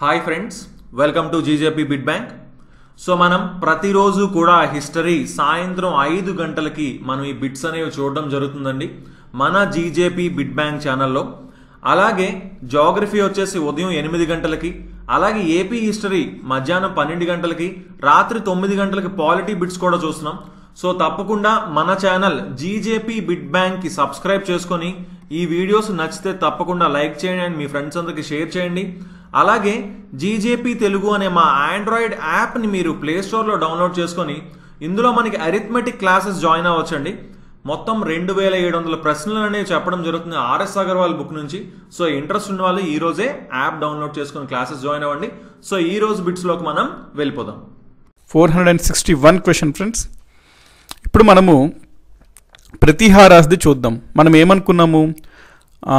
hi friends welcome to GJP bit bank so మనం ప్రతిరోజు కూడా హిస్టరీ సాయంత్రం ఐదు గంటలకి మనం ఈ బిట్స్ అనేవి చూడడం జరుగుతుందండి మన జీజేపీ బిడ్ బ్యాంక్ ఛానల్లో అలాగే జాగ్రఫీ వచ్చేసి ఉదయం ఎనిమిది గంటలకి అలాగే ఏపీ హిస్టరీ మధ్యాహ్నం పన్నెండు గంటలకి రాత్రి తొమ్మిది గంటలకి పాలిటీ బిట్స్ కూడా చూస్తున్నాం సో తప్పకుండా మన ఛానల్ జీజేపీ బిడ్ బ్యాంక్ కి సబ్స్క్రైబ్ చేసుకొని ఈ వీడియోస్ నచ్చితే తప్పకుండా లైక్ చేయండి అండ్ మీ ఫ్రెండ్స్ అందరికి షేర్ చేయండి అలాగే జీజేపీ తెలుగు అనే మా ఆండ్రాయిడ్ యాప్ని మీరు ప్లే స్టోర్లో డౌన్లోడ్ చేసుకొని ఇందులో మనకి అరిథమెటిక్ క్లాసెస్ జాయిన్ అవ్వచ్చండి మొత్తం రెండు వేల ఏడు వందల ప్రశ్నలు అనేవి చెప్పడం జరుగుతుంది ఆర్ఎస్ అగర్వాల్ బుక్ నుంచి సో ఇంట్రెస్ట్ ఉన్న వాళ్ళు ఈ రోజే యాప్ డౌన్లోడ్ చేసుకొని క్లాసెస్ జాయిన్ అవ్వండి సో ఈ రోజు బిట్స్లోకి మనం వెళ్ళిపోదాం four hundred and sixty one question friends ఇప్పుడు మనము ప్రతిహారాస్ది చూద్దాం మనం ఏమనుకున్నాము ఆ,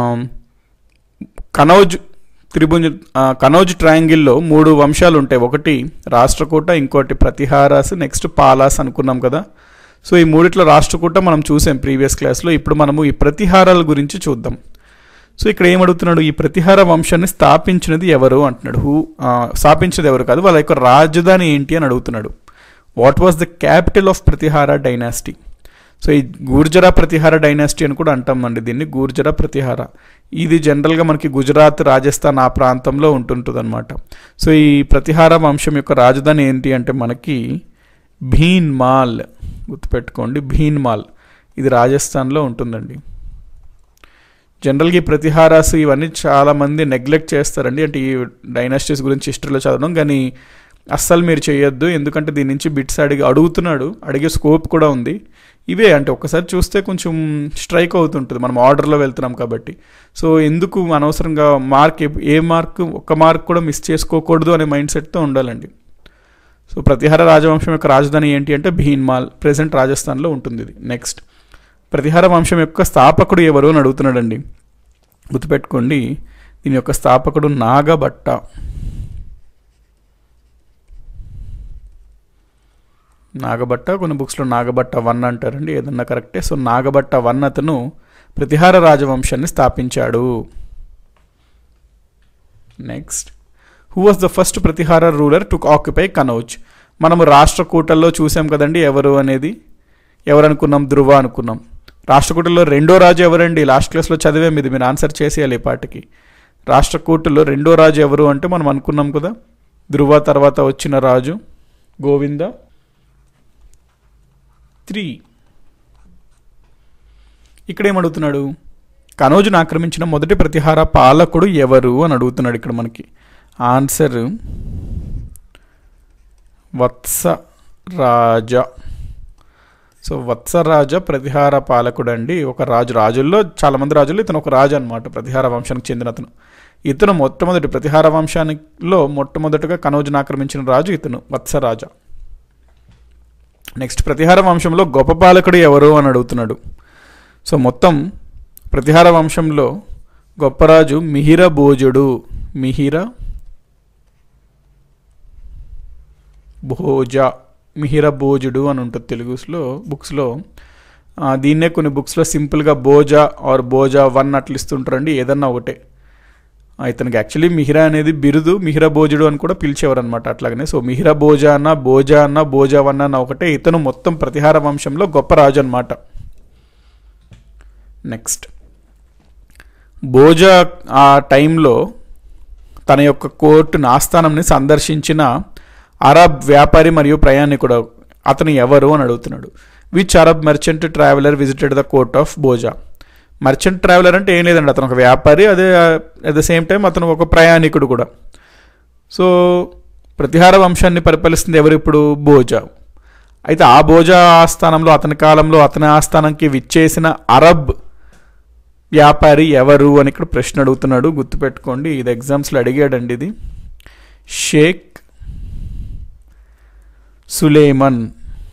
కనౌజ్ త్రిభుజ ఆ, కనౌజ్ ట్రయాంగిల్లో మూడు వంశాలు ఉంటాయి ఒకటి రాష్ట్రకూట ఇంకోటి ప్రతిహారాస్ నెక్స్ట్ పాలాస్ అనుకున్నాం కదా సో ఈ మూడిట్లో రాష్ట్రకూట మనం చూసాం ప్రీవియస్ క్లాస్లో ఇప్పుడు మనము ఈ ప్రతిహారాల గురించి చూద్దాం సో ఇక్కడ ఏమడుగుతున్నాడు ఈ ప్రతిహార వంశాన్ని స్థాపించినది ఎవరు అంటున్నాడు హూ ఆ, స్థాపించినది ఎవరు కాదు వాళ్ళ యొక్క రాజధాని ఏంటి అని అడుగుతున్నాడు what was the capital of Pratihara dynasty so ఈ గూర్జరా ప్రతిహార డైనాసిటీ అని కూడా అంటామండి దీన్ని గూర్జరా ప్రతిహార ఇది జనరల్గా మనకి గుజరాత్ రాజస్థాన్ ఆ ప్రాంతంలో ఉంటుంటుంది అనమాట సో ఈ ప్రతిహార వంశం యొక్క రాజధాని ఏంటి అంటే మనకి భీన్మాల్ గుర్తుపెట్టుకోండి భీన్మాల్ ఇది రాజస్థాన్లో ఉంటుందండి జనరల్గా ఈ ప్రతిహారాస్ ఇవన్నీ చాలామంది నెగ్లెక్ట్ చేస్తారండి అంటే ఈ డైనాసిటీస్ గురించి హిస్టరీలో చదవడం కానీ అస్సలు మీరు చేయొద్దు ఎందుకంటే దీని నుంచి బిట్స్ అడిగి అడుగుతున్నాడు అడిగే స్కోప్ కూడా ఉంది ఇవే అంటే ఒక్కసారి చూస్తే కొంచెం స్ట్రైక్ అవుతుంటుంది మనం ఆర్డర్లో వెళ్తున్నాం కాబట్టి సో ఎందుకు అనవసరంగా మార్క్ ఏ- ఏ మార్క్ ఒక్క మార్క్ కూడా మిస్ చేసుకోకూడదు అనే మైండ్ సెట్తో ఉండాలండి సో ప్రతిహార రాజవంశం యొక్క రాజధాని ఏంటి అంటే భీన్మాల్ ప్రెసెంట్ రాజస్థాన్లో ఉంటుంది ఇది నెక్స్ట్ ప్రతిహార వంశం యొక్క స్థాపకుడు ఎవరు అని అడుగుతున్నాడండి గుర్తుపెట్టుకోండి దీని యొక్క స్థాపకుడు నాగభట్ట నాగభట్ట కొన్ని బుక్స్లో నాగభట్ట వన్ అంటారండి ఏదన్నా కరెక్టే సో నాగభట్ట వన్ అతను ప్రతిహార రాజవంశాన్ని స్థాపించాడు next who was the first Pratihara ruler to occupy Kannauj మనము రాష్ట్రకూటల్లో చూసాం కదండి ఎవరు అనేది ఎవరు అనుకున్నాం ధృవ అనుకున్నాం రాష్ట్రకూటలో రెండో రాజు ఎవరండి లాస్ట్ క్లాస్లో చదివాం ఇది మీరు ఆన్సర్ చేసేయాలి ఈ పాటికి రాష్ట్రకూటలో రెండో రాజు ఎవరు అంటే మనం అనుకున్నాం కదా ధృవ తర్వాత వచ్చిన రాజు గోవింద త్రీ ఇక్కడ ఏమడుగుతున్నాడు కనోజును ఆక్రమించిన మొదటి ప్రతిహార పాలకుడు ఎవరు అని అడుగుతున్నాడు ఇక్కడ మనకి ఆన్సర్ వత్స రాజ సో వత్సరాజ ప్రతిహార పాలకుడు అండి ఒక రాజు రాజుల్లో చాలామంది రాజుల్లో ఇతను ఒక రాజు అనమాట ప్రతిహార వంశానికి చెందిన అతను ఇతను మొట్టమొదటి ప్రతిహార వంశానిలో మొట్టమొదటిగా కనోజును ఆక్రమించిన రాజు ఇతను వత్సరాజ నెక్స్ట్ ప్రతిహార వంశంలో గొప్ప పాలకుడు ఎవరు అని అడుగుతున్నాడు సో మొత్తం ప్రతిహార వంశంలో గొప్పరాజు మిహిర భోజుడు మిహిర భోజ మిహిర భోజుడు అని ఉంటుంది తెలుగులో బుక్స్లో ఆ, దీన్నే కొన్ని బుక్స్లో సింపుల్గా భోజా ఆర్ భోజా వన్ అట్లా ఇస్తుంటారండి ఏదన్నా ఒకటే ఆ, ఇతనికి యాక్చువల్లీ మిహిరా అనేది బిరుదు మిహిర భోజుడు అని కూడా పిలిచేవారు అనమాట అట్లాగనే సో మిహిర భోజ అన్న భోజ అన్న భోజవన్న అన్న ఒకటే ఇతను మొత్తం ప్రతిహార వంశంలో గొప్ప రాజు అనమాట నెక్స్ట్ భోజ ఆ టైంలో తన యొక్క కోర్టును ఆస్థానంని సందర్శించిన అరబ్ వ్యాపారి మరియు ప్రయాణికుడు అతను ఎవరు అని అడుగుతున్నాడు which Arab merchant traveller visited the court of Bhoja merchant traveller అంటే ఏం లేదండి అతను ఒక వ్యాపారి అదే అట్ ద సేమ్ టైం అతను ఒక ప్రయాణికుడు కూడా సో ప్రతిహార వంశాన్ని పరిపాలిస్తుంది ఎవరు ఇప్పుడు భోజా అయితే ఆ భోజా ఆస్థానంలో అతని కాలంలో అతని ఆస్థానంకి విచ్చేసిన అరబ్ వ్యాపారి ఎవరు అని ఇక్కడ ప్రశ్న అడుగుతున్నాడు గుర్తుపెట్టుకోండి ఇది ఎగ్జామ్స్లో అడిగాడండి ఇది Sheikh Sulaiman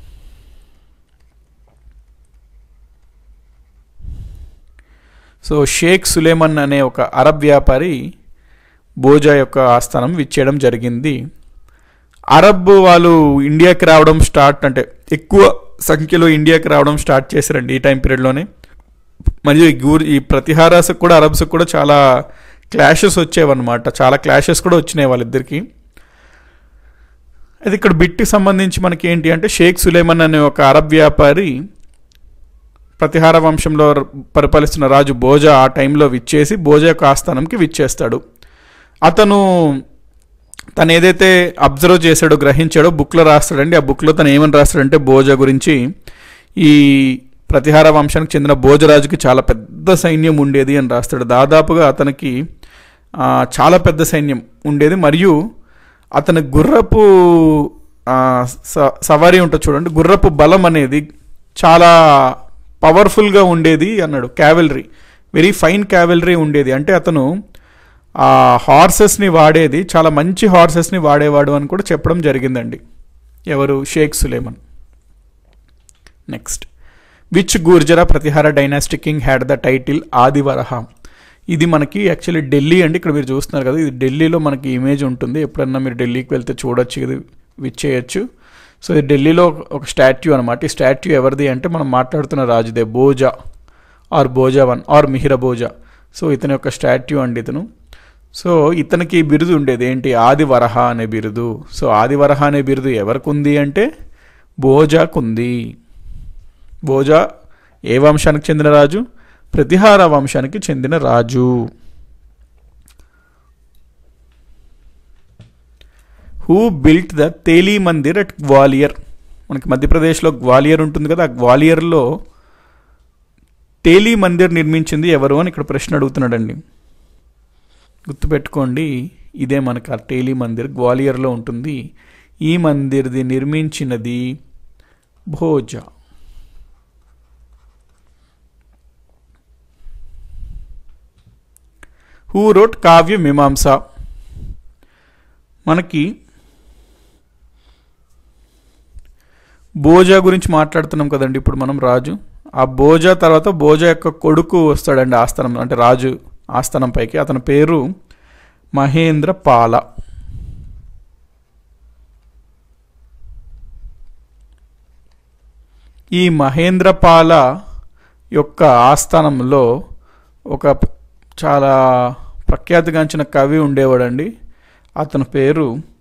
so Sheikh Sulaiman అనే ఒక అరబ్ వ్యాపారి బోజా యొక్క ఆస్థానం విచ్చేయడం జరిగింది అరబ్ వాళ్ళు ఇండియాకి రావడం స్టార్ట్ అంటే ఎక్కువ సంఖ్యలో ఇండియాకి రావడం స్టార్ట్ చేశారండి ఈ టైం పీరియడ్లోనే మరియు ఈ గూర్ ఈ ప్రతిహారాసకు కూడా అరబ్స్కి కూడా చాలా క్లాషెస్ వచ్చేవన్నమాట చాలా క్లాషెస్ కూడా వచ్చినాయి వాళ్ళిద్దరికి అది ఇక్కడ బిట్కి సంబంధించి మనకి ఏంటి అంటే షేక్ సులేమన్ అనే ఒక అరబ్ వ్యాపారి ప్రతిహార వంశంలో పరిపాలిస్తున్న రాజు భోజా ఆ టైంలో విచ్చేసి భోజా యొక్క ఆస్థానంకి విచ్చేస్తాడు అతను తను ఏదైతే అబ్జర్వ్ చేశాడో గ్రహించాడో బుక్లో రాస్తాడండి ఆ బుక్లో తను ఏమని రాస్తాడంటే భోజ గురించి ఈ ప్రతిహార వంశానికి చెందిన భోజరాజుకి చాలా పెద్ద సైన్యం ఉండేది అని రాస్తాడు దాదాపుగా అతనికి ఆ, చాలా పెద్ద సైన్యం ఉండేది మరియు అతని గుర్రపు ఆ, స- సవారీ ఉంటుంది చూడండి గుర్రపు బలం అనేది చాలా పవర్ఫుల్గా ఉండేది అన్నాడు క్యావెలరీ వెరీ ఫైన్ క్యావెలరీ ఉండేది అంటే అతను ఆ హార్సెస్ని వాడేది చాలా మంచి హార్సెస్ని వాడేవాడు అని కూడా చెప్పడం జరిగిందండి ఎవరు Sheikh Sulaiman next which Gurjara Pratihara dynastic king had the title Adivaraha ఇది మనకి యాక్చువల్లీ ఢిల్లీ అండి ఇక్కడ మీరు చూస్తున్నారు కదా ఇది ఢిల్లీలో మనకి ఇమేజ్ ఉంటుంది ఎప్పుడన్నా మీరు ఢిల్లీకి వెళ్తే చూడొచ్చు ఇది విచ్చేయచ్చు సో ఇది ఢిల్లీలో ఒక స్టాట్యూ అనమాట ఈ స్టాట్యూ ఎవరిది అంటే మనం మాట్లాడుతున్న రాజుదే Bhoja or Bhoja one or Mihira Bhoja so ఇతని యొక్క స్టాట్యూ అండి ఇతను సో ఇతనికి ఈ బిరుదు ఉండేది ఏంటి ఆదివరహ అనే బిరుదు సో ఆదివరహ అనే బిరుదు ఎవరికి ఉంది అంటే బోజాకుంది బోజా ఏ వంశానికి చెందిన రాజు ప్రతిహార వంశానికి చెందిన రాజు who built the Teli Mandir at Gwalior మనకి మధ్యప్రదేశ్లో గ్వాలియర్ ఉంటుంది కదా ఆ గ్వాలియర్లో తేలీ మందిర్ నిర్మించింది ఎవరు అని ఇక్కడ ప్రశ్న అడుగుతున్నాడండి గుర్తుపెట్టుకోండి ఇదే మనకు ఆ టేలీ మందిర్ గ్వాలియర్లో ఉంటుంది ఈ మందిర్ది నిర్మించినది భోజా హూ రోట్ కావ్య మీమాంస మనకి బోజా గురించి మాట్లాడుతున్నాం కదండి ఇప్పుడు మనం రాజు ఆ బోజా తర్వాత బోజా యొక్క కొడుకు వస్తాడండి ఆస్థానం అంటే రాజు ఆస్థానం పైకి అతని పేరు మహేంద్ర పాల ఈ మహేంద్రపాల యొక్క ఆస్థానంలో ఒక ప- చాలా ప్రఖ్యాతిగాంచిన కవి ఉండేవాడండి అతని పేరు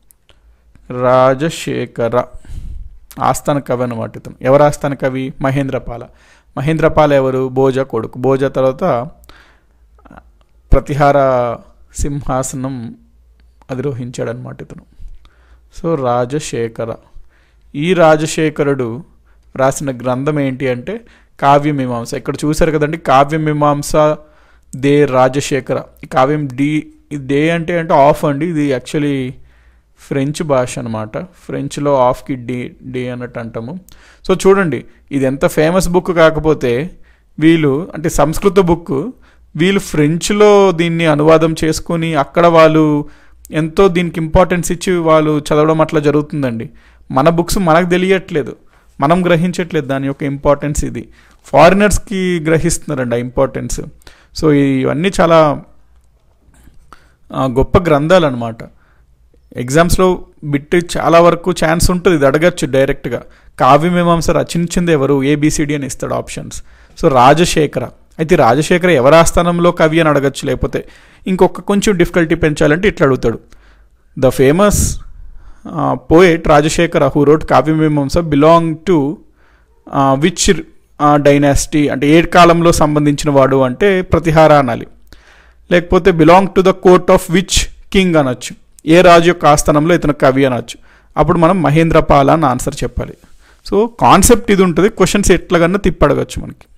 రాజశేఖర ఆస్థాన కవి అనమాట ఇతను ఎవరు ఆస్థాన కవి మహేంద్రపాల మహేంద్రపాల ఎవరు భోజ కొడుకు భోజ తర్వాత ప్రతిహార సింహాసనం అధిరోహించాడనమాట ఇతను సో రాజశేఖర ఈ రాజశేఖరుడు రాసిన గ్రంథం ఏంటి అంటే కావ్యమీమాంస ఇక్కడ చూశారు కదండి కావ్యమీమాంస దే రాజశేఖర ఈ కావ్యం డి ఇది డే అంటే అంటే ఆఫ్ అండి ఇది యాక్చువల్లీ ఫ్రెంచ్ భాష అనమాట ఫ్రెంచ్లో ఆఫ్కి డే డే అన్నట్టు అంటాము సో చూడండి ఇది ఎంత ఫేమస్ బుక్ కాకపోతే వీళ్ళు అంటే సంస్కృత బుక్ వీళ్ళు ఫ్రెంచ్లో దీన్ని అనువాదం చేసుకొని అక్కడ వాళ్ళు ఎంతో దీనికి ఇంపార్టెన్స్ ఇచ్చి వాళ్ళు చదవడం అట్లా జరుగుతుందండి మన బుక్స్ మనకు తెలియట్లేదు మనం గ్రహించట్లేదు దాని యొక్క ఇంపార్టెన్స్ ఇది ఫారినర్స్కి గ్రహిస్తున్నారండి ఆ ఇంపార్టెన్స్ సో ఇవన్నీ చాలా ఆ, గొప్ప గ్రంథాలు అనమాట ఎగ్జామ్స్లో బిట్ చాలా వరకు ఛాన్స్ ఉంటుంది ఇది అడగచ్చు డైరెక్ట్గా కావ్యమీమాంస రచించింది ఎవరు ఏబిసిడి అని ఇస్తాడు ఆప్షన్స్ సో రాజశేఖర అయితే ఈ రాజశేఖర ఎవరి ఆస్థానంలో కవి అని అడగచ్చు లేకపోతే ఇంకొక కొంచెం డిఫికల్టీ పెంచాలంటే ఇట్లా అడుగుతాడు the famous poet Rajashekhara who wrote Kavyamimamsa belong to which dynasty అంటే ఏ కాలంలో సంబంధించిన వాడు అంటే ప్రతిహార అనాలి లేకపోతే belong to the court of which king అనొచ్చు ఏ రాజు యొక్క ఆస్థానంలో ఇతను కవి అనొచ్చు అప్పుడు మనం మహేంద్రపాల అని ఆన్సర్ చెప్పాలి సో కాన్సెప్ట్ ఇది ఉంటుంది క్వశ్చన్స్ ఎట్లాగన్నా తిప్పడగచ్చు మనకి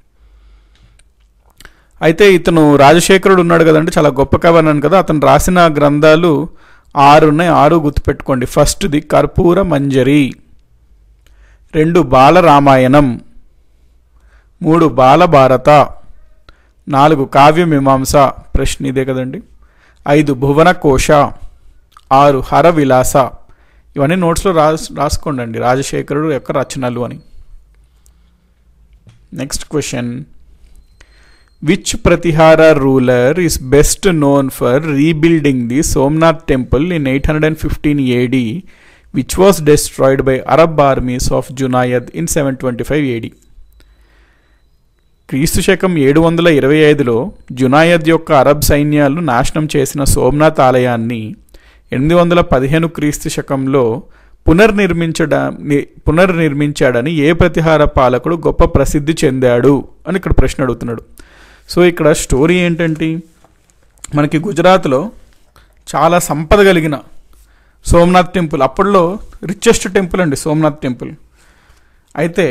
అయితే ఇతను రాజశేఖరుడు ఉన్నాడు కదండి చాలా గొప్ప కవి అన్నాను కదా అతను రాసిన గ్రంథాలు ఆరు ఉన్నాయి ఆరు గుర్తుపెట్టుకోండి ఫస్ట్ది కర్పూర మంజరి రెండు బాల రామాయణం మూడు బాలభారత నాలుగు కావ్యమీమాంస ప్రశ్న ఇదే కదండి ఐదు భువన కోశ ఆరు హర విలాస ఇవన్నీ నోట్స్లో రాస్ రాసుకోండి రాజశేఖరుడు యొక్క రచనలు అని next question which Pratihara ruler is best known for rebuilding the Somnath temple in eight hundred and fifteen A D which was destroyed by Arab armies of Junaid in seven twenty five A D క్రీస్తు శకం ఏడు వందల ఇరవై ఐదులో జునాయద్ యొక్క అరబ్ సైన్యాలు నాశనం చేసిన సోమనాథ్ ఆలయాన్ని ఎనిమిది వందల పదిహేను క్రీస్తు శకంలో పునర్నిర్మించడా ని- పునర్నిర్మించాడని ఏ ప్రతిహార పాలకుడు గొప్ప ప్రసిద్ధి చెందాడు అని ఇక్కడ ప్రశ్న అడుగుతున్నాడు సో ఇక్కడ స్టోరీ ఏంటంటే మనకి గుజరాత్లో చాలా సంపద కలిగిన సోమనాథ్ టెంపుల్ అప్పట్లో రిచెస్ట్ టెంపుల్ అండి సోమనాథ్ టెంపుల్ అయితే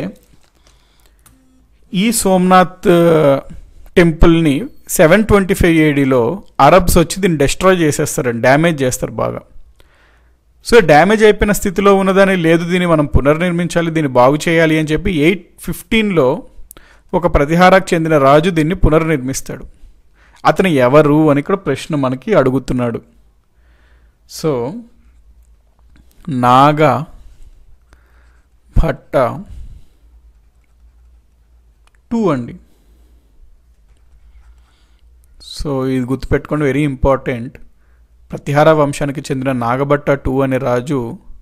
ఈ సోమనాథ్ టెంపుల్ని సెవెన్ ట్వంటీ ఫైవ్ ఏడీలో అరబ్స్ వచ్చి దీన్ని డెస్ట్రాయ్ చేసేస్తారండి డ్యామేజ్ చేస్తారు బాగా సో డ్యామేజ్ అయిపోయిన స్థితిలో ఉన్నదని లేదు దీన్ని మనం పునర్నిర్మించాలి దీన్ని బాగు చేయాలి అని చెప్పి ఎయిట్ ఫిఫ్టీన్లో ఒక ప్రతిహారకు చెందిన రాజు దీన్ని పునర్నిర్మిస్తాడు అతను ఎవరు అని ఇక్కడ ప్రశ్న మనకి అడుగుతున్నాడు సో నాగా భట్ట టూ అండి సో ఇది గుర్తుపెట్టుకోండి వెరీ ఇంపార్టెంట్ ప్రతిహార వంశానికి చెందిన నాగభట్ట టూ అనే రాజు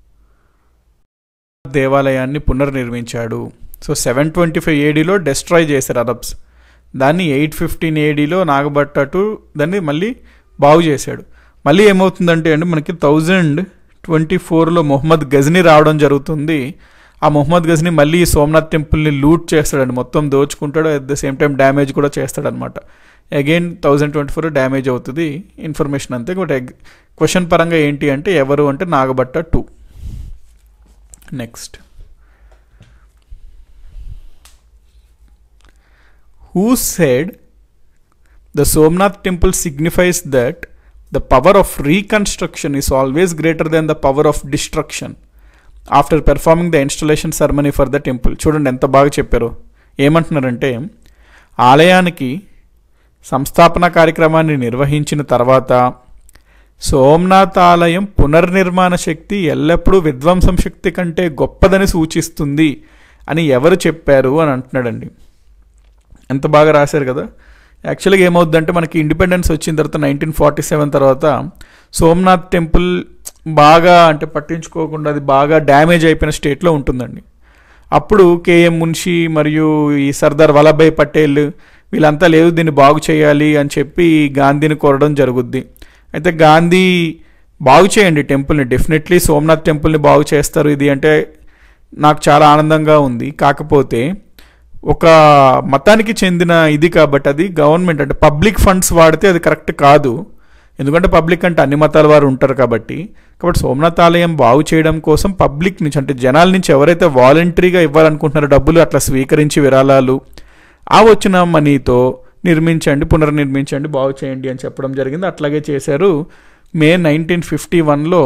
దేవాలయాన్ని పునర్నిర్మించాడు సో సెవెన్ ట్వంటీ ఫైవ్ ఏడీలో డెస్ట్రాయ్ చేశారు అరబ్స్ దాన్ని ఎయిట్ ఫిఫ్టీన్ ఏడీలో నాగభట్ట టూ దాన్ని మళ్ళీ బాగు చేశాడు మళ్ళీ ఏమవుతుందంటే అండి మనకి థౌజండ్ ట్వంటీ ఫోర్లో మొహమ్మద్ గజ్నీ రావడం జరుగుతుంది ఆ మొహమ్మద్ గజ్నీ మళ్ళీ ఈ సోమనాథ్ టెంపుల్ని లూట్ చేస్తాడండి మొత్తం దోచుకుంటాడు at the same time damage కూడా చేస్తాడనమాట again thousand twenty four damage అవుతుంది ఇన్ఫర్మేషన్ అంతే బట్ క్వశ్చన్ పరంగా ఏంటి అంటే ఎవరు అంటే Nagabhatta two next who said the Somnath temple signifies that the power of reconstruction is always greater than the power of destruction after performing the installation ceremony for the temple చూడండి ఎంత బాగా చెప్పారు ఏమంటున్నారంటే ఆలయానికి సంస్థాపన కార్యక్రమాన్ని నిర్వహించిన తర్వాత సోమనాథ్ ఆలయం పునర్నిర్మాణ శక్తి ఎల్లప్పుడూ విధ్వంసం శక్తి కంటే గొప్పదని సూచిస్తుంది అని ఎవరు చెప్పారు అని అంటున్నాడండి ఎంత బాగా రాశారు కదా యాక్చువల్గా ఏమవుద్దంటే మనకి ఇండిపెండెన్స్ వచ్చిన తర్వాత నైన్టీన్ ఫార్టీ సెవెన్ తర్వాత సోమనాథ్ టెంపుల్ బాగా అంటే పట్టించుకోకుండా అది బాగా డ్యామేజ్ అయిపోయిన స్టేట్లో ఉంటుందండి అప్పుడు కేఎం మున్షి మరియు ఈ సర్దార్ వల్లభాయ్ పటేల్ వీళ్ళంతా లేదు దీన్ని బాగు చేయాలి అని చెప్పి గాంధీని కోరడం జరుగుద్ది అయితే గాంధీ బాగు చేయండి టెంపుల్ని డెఫినెట్లీ సోమనాథ్ టెంపుల్ని బాగు చేస్తారు ఇది అంటే నాకు చాలా ఆనందంగా ఉంది కాకపోతే ఒక మతానికి చెందిన ఇది కాబట్టి అది గవర్నమెంట్ అంటే పబ్లిక్ ఫండ్స్ వాడితే అది కరెక్ట్ కాదు ఎందుకంటే పబ్లిక్ అంటే అన్ని మతాల వారు ఉంటారు కాబట్టి కాబట్టి సోమనాథ్ ఆలయం బాగు చేయడం కోసం పబ్లిక్ నుంచి అంటే జనాల నుంచి ఎవరైతే వాలంటరీగా ఇవ్వాలనుకుంటున్నారో డబ్బులు అట్లా స్వీకరించి విరాళాలు ఆ వచ్చిన మనీతో నిర్మించండి పునర్నిర్మించండి బాగు చేయండి అని చెప్పడం జరిగింది అట్లాగే చేశారు మే నైన్టీన్ ఫిఫ్టీ వన్లో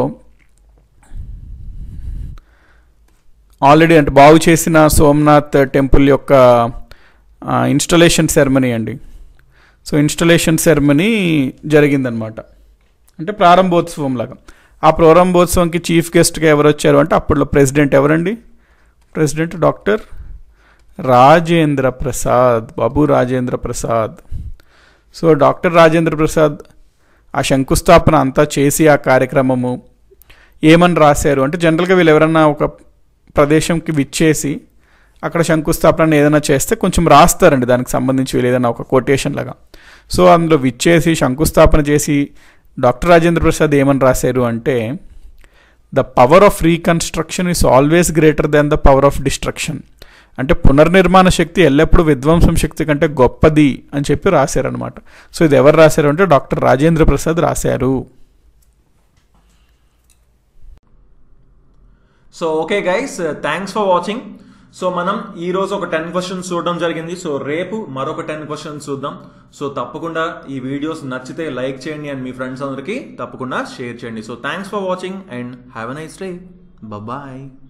ఆల్రెడీ అంటే బాగు చేసిన సోమనాథ్ టెంపుల్ యొక్క ఇన్స్టలేషన్ సెరమనీ అండి సో ఇన్స్టలేషన్ సెరమనీ జరిగిందనమాట అంటే ప్రారంభోత్సవం లాగా ఆ ప్రారంభోత్సవంకి చీఫ్ గెస్ట్గా ఎవరు వచ్చారు అంటే అప్పట్లో ప్రెసిడెంట్ ఎవరండి ప్రెసిడెంట్ డాక్టర్ రాజేంద్ర ప్రసాద్ బాబు రాజేంద్ర ప్రసాద్ సో డాక్టర్ రాజేంద్ర ప్రసాద్ ఆ శంకుస్థాపన అంతా చేసి ఆ కార్యక్రమము ఏమని రాశారు అంటే జనరల్గా వీళ్ళు ఎవరన్నా ఒక ప్రదేశంకి విచ్చేసి అక్కడ శంకుస్థాపన ఏదైనా చేస్తే కొంచెం రాస్తారండి దానికి సంబంధించి వీళ్ళు ఏదైనా ఒక కొటేషన్ లాగా సో అందులో విచ్చేసి శంకుస్థాపన చేసి డాక్టర్ రాజేంద్ర ప్రసాద్ ఏమని రాశారు అంటే the power of reconstruction is always greater than the power of destruction అంటే పునర్నిర్మాణ శక్తి ఎల్లప్పుడూ విధ్వంసం శక్తి కంటే గొప్పది అని చెప్పి రాశారనమాట సో ఇది ఎవరు రాశారు అంటే డాక్టర్ రాజేంద్ర ప్రసాద్ రాశారు so okay guys thanks for watching so మనం ఈ రోజు ఒక టెన్ క్వశ్చన్స్ చూడడం జరిగింది సో రేపు మరొక టెన్ క్వశ్చన్స్ చూద్దాం సో తప్పకుండా ఈ వీడియోస్ నచ్చితే లైక్ చేయండి అండ్ మీ ఫ్రెండ్స్ అందరికీ తప్పకుండా షేర్ చేయండి so thanks for watching and have a nice day bye